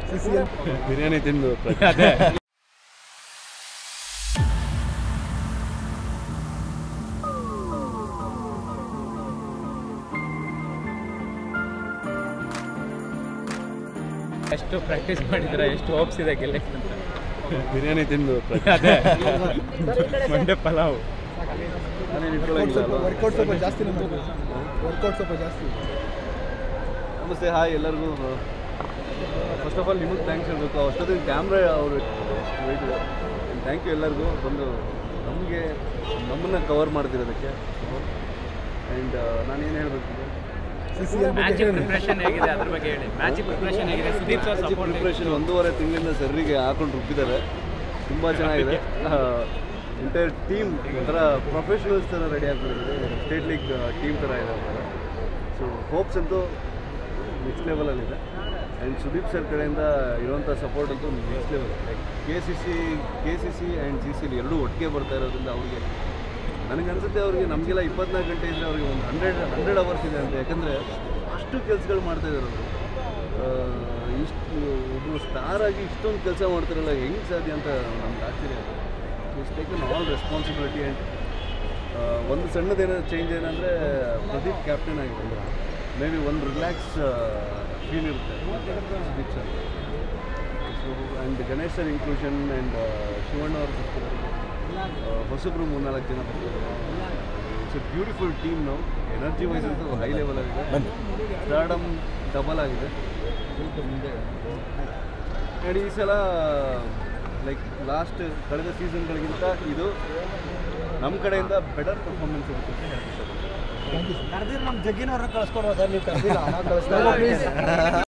ಬಿರಿಯಾನಿ ತಿಂದು ಅದೇ ಎಷ್ಟು ಪ್ರಾಕ್ಟೀಸ್ ಮಾಡಿದ್ರೆ ಎಷ್ಟು ಹೋಪ್ಸ್ ಇದೆ ಗೆಲ್ಲಕ್ಕೆ ಅಂತ ಬಿರಿಯಾನಿ ತಿಂದು ಅದೇ ಮಂಡೆ ಪಲಾವ್ ವರ್ಕೌಟ್ ಸ್ವಲ್ಪ ಜಾಸ್ತಿ ನಮ್ದು ವರ್ಕೌಟ್ ಸ್ವಲ್ಪ ಜಾಸ್ತಿ ನಮಸ್ತೆ ಹಾಯ್ ಎಲ್ಲರಿಗೂ ಫಸ್ಟ್ ಆಫ್ ಆಲ್ ನಿಮಗೆ ಥ್ಯಾಂಕ್ಸ್ ಹೇಳಬೇಕು ಅಷ್ಟೊತ್ತಿನ ಕ್ಯಾಮ್ರಾ ಅವರು ವೆಯ್ಟ್ ಇದೆ ಥ್ಯಾಂಕ್ ಯು ಎಲ್ಲರಿಗೂ ಬಂದು ನಮಗೆ ನಮ್ಮನ್ನು ಕವರ್ ಮಾಡ್ತಿರೋದಕ್ಕೆ ಆ್ಯಂಡ್ ನಾನೇನು ಹೇಳಬೇಕು ಮ್ಯಾಚಿಕ್ ಪ್ರಿಪ್ರೇಷನ್ ಹೇಗಿದೆ ಅದ್ರ ಬಗ್ಗೆ ಹೇಳಿ ಮ್ಯಾಚಿಕ್ ಪ್ರಿಪ್ರೇಷನ್ ಹೇಗಿದೆ ಸುದೀಪ್ ಸರ್ ಸಪೋರ್ಟ್ ಪ್ರಿಪ್ರೇಷನ್ ಒಂದೂವರೆ ತಿಂಗಳಿಂದ ಸರ್ರಿಗೆ ಹಾಕೊಂಡು ರುಬ್ಬಿದ್ದಾರೆ ತುಂಬ ಚೆನ್ನಾಗಿದೆ ಎಂಟೈರ್ ಟೀಮ್ ಒಂಥರ ಪ್ರೊಫೆಷನಲ್ಸ್ ಥರ ರೆಡಿ ಆಗಿಬಿಟ್ಟಿದೆ ಸ್ಟೇಟ್ ಲೀಗ್ ಟೀಮ್ ಥರ ಇದೆ ಒಂಥರ ಸೊ ಹೋಪ್ಸ್ ಅಂತೂ ನೆಕ್ಸ್ಟ್ ಲೆವೆಲಲ್ಲಿದೆ ಆ್ಯಂಡ್ ಸುದೀಪ್ ಸರ್ ಕಡೆಯಿಂದ ಇರುವಂಥ ಸಪೋರ್ಟ್ ಅಂತೂ next level like K C C K C C and C C L ಎರಡೂ ಒಟ್ಟಿಗೆ ಬರ್ತಾ ಇರೋದ್ರಿಂದ ಅವ್ರಿಗೆ ನನಗನ್ಸುತ್ತೆ ಅವ್ರಿಗೆ ನಮಗೆಲ್ಲ ಇಪ್ಪತ್ನಾಲ್ಕು ಗಂಟೆ ಇದ್ದರೆ ಅವ್ರಿಗೆ ಒಂದು ಹಂಡ್ರೆಡ್ ಹಂಡ್ರೆಡ್ ಅವರ್ಸ್ ಇದೆ ಅಂತ ಯಾಕಂದರೆ ಅಷ್ಟು ಕೆಲಸಗಳು ಮಾಡ್ತಾ ಇದ್ದಾರೆ ಅವರು ಇಷ್ಟು ಒಬ್ಬರು ಸ್ಟಾರ್ ಆಗಿ ಇಷ್ಟೊಂದು ಕೆಲಸ ಮಾಡ್ತಾರಲ್ಲ ಹೆಂಗೆ ಸಾಧ್ಯ ಅಂತ ನಮ್ಗೆ ಆಶ್ಚರ್ಯ is taken all responsibility and ಒಂದು ಸಣ್ಣದೇನೋ ಚೇಂಜ್ ಏನಂದರೆ ಪ್ರದೀಪ್ ಕ್ಯಾಪ್ಟನ್ ಆಗಿದ್ದಾರೆ ಮೇ ಬಿ ಒಂದು ರಿಲ್ಯಾಕ್ಸ್ ಫೀಲ್ ಇರುತ್ತೆ Sudeep sir so and Ganesh sir inclusion and Shivanna ಅವ್ರು ಬರ್ತಿದ್ದಾರೆ ಆ, ಹೊಸಬ್ರು ಮೂರ್ನಾಲ್ಕು ಜನ ಬರ್ತಿದ್ದಾರೆ ಇಟ್ಸ್ ಎ ಬ್ಯೂಟಿಫುಲ್ ಟೀಮ್ ನಾವು ಎನರ್ಜಿ ವೈಸ್ ಅಂತೂ ಹೈ ಲೆವೆಲ್ ಆಗಿದೆ ಸ್ಟಾರ್ಡಮ್ ಡಬಲ್ ಆಗಿದೆ ಆ್ಯಂಡ್ ಈ ಸಲ ಲೈಕ್ ಲಾಸ್ಟ್ ಕಳೆದ ಸೀಸನ್ಗಳಿಗಿಂತ ಇದು ನಮ್ಮ ಕಡೆಯಿಂದ ಬೆಟರ್ ಪರ್ಫಾರ್ಮೆನ್ಸ್ ಇರುತ್ತೆ ಅಂತ ಹೇಳ್ತೀನಿ ಸರ್ ಕರೆದಿದ್ರೆ ನಮ್ಮ ಜಗ್ಗಿನವ್ರನ್ನ ಕಳಿಸ್ಕೊಡುವ ಸರ್ ನೀವು ಕರೆದಿಲ್ಲ ಹಣ ಕಳಿಸ್ತಾ